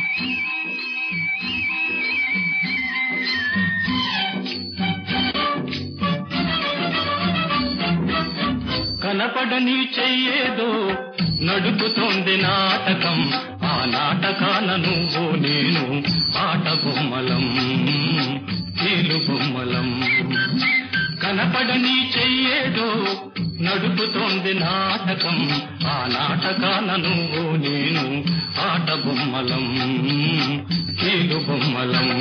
కనపడని చెయ్యేదో నడుపుతోంది నాటకం ఆ నాటకాన నువ్వు నేను ఆట బొమ్మలం కీలు బొమ్మలం కనపడని చెయ్యేదో నడుపుతోంది నాటకం ఆ నాటకాన నువ్వు నేను ఆట బొమ్మలం కీలు బొమ్మలం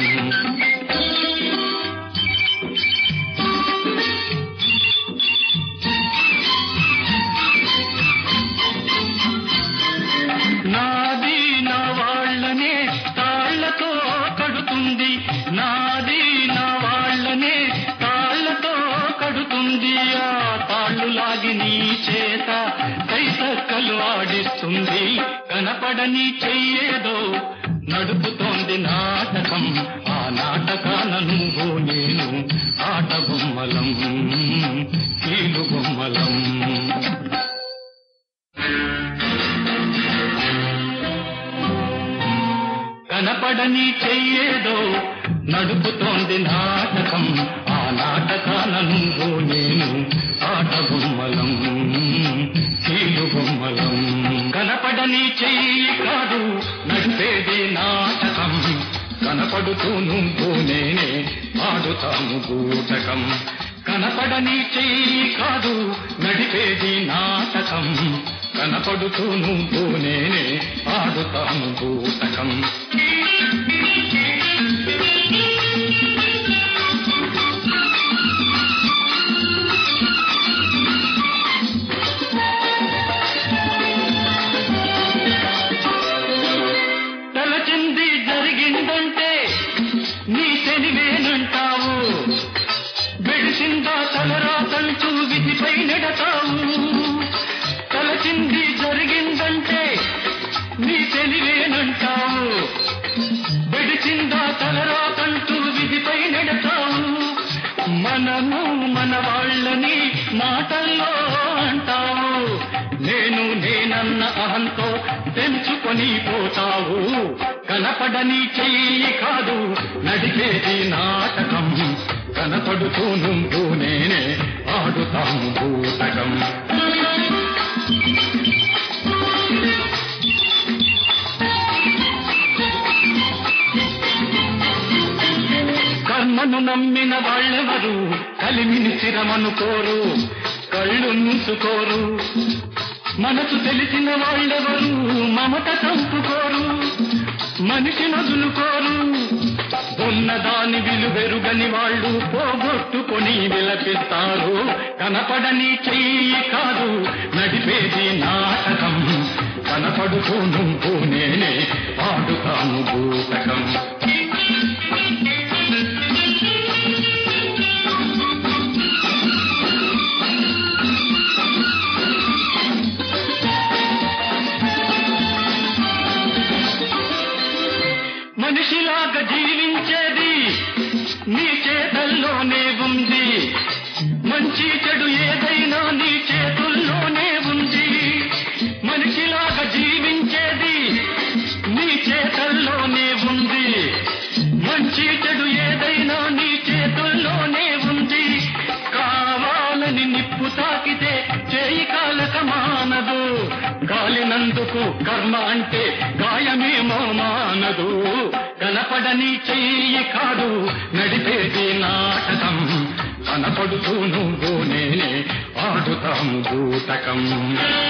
నాది నా వాళ్ళనే తాళ్లతో కడుతుంది నాది నా వాళ్ళనే తాళ్లతో కడుతుంది ఆ తాళ్ళు లాగి నీ చేత కైతక్కలు ఆడిస్తుంది కనపడని చెయ్యేదో నడుపుతోంది నాటకం ఆ నాటకాన నువ్వు నేను ఆట బొమ్మలం కీలు బొమ్మలం కనపడని చెయ్యేదో నడుపుతోంది నాటకం ఆ నాటకాన నువ్వు నేను ఆట బొమ్మలం కీలు బొమ్మలం కనపడని చెయ్యి కాదు నడిపేది నాటకం కనపడుతూ నువ్వు నేనే ఆడుతాము బూటకం కనపడని చెయ్యి కాదు నడిపేది నాటకం కనపడుతూ నువ్వు నేనే ఆడుతాము బూటకం తలచింది జరిగిందంటే నీ తెలివేనంటావు బెడిసిందా తలరాతంటూ విధిపై నెడతావు తలచింది జరిగిందంటే నీ తెలివేనంటావు బెడిసిందా తలరాతంటూ విధిపై నెడతావు మనము మన వాళ్ళని మాటల్లో అంటావు నేను నేనన్న అహంతో తెంచుకొని పోతావు కనపడని చెయ్యి కాదు నడిపేది నాటకం కనపడుతూ నువ్వు నేనే ఆడుతాము భూతకం కర్మను నమ్మిన వాళ్ళెవరు కలిమిని స్థిరమనుకోరు కళ్ళు మూసుకోరు మనసు తెలిసిన వాళ్ళెవరు మమత చంపుకోరు మనిషి నదులుకోరు ఉన్నదాని విలువెరుగని వాళ్ళు పోగొట్టుకొని విలపిస్తారు కనపడని చెయ్యి కాదు నడిపేది నాటకం కనపడుతూ నువ్వు నేనే ఆడుతాను భూతకం మనిషిలాగా జీవించేది నీ చేతల్లోనే ఉంది మంచి చెడు ఏదైనా నీ చేతుల్లోనే ఉంది మనిషిలాగా జీవించేది నీ చేతల్లోనే ఉంది మంచి చెడు ఏదైనా నీ చేతుల్లోనే ఉంది కావాలని నిప్పు తాకితే చేయి కాలక మానదు గాలినందుకు కర్మ అంటే గాయమేమో మానదు కనపడని చెయ్యి కాదు నడిపేది నాటకం కనపడుతూ నువ్వు నేనే ఆడుతాము భూతకం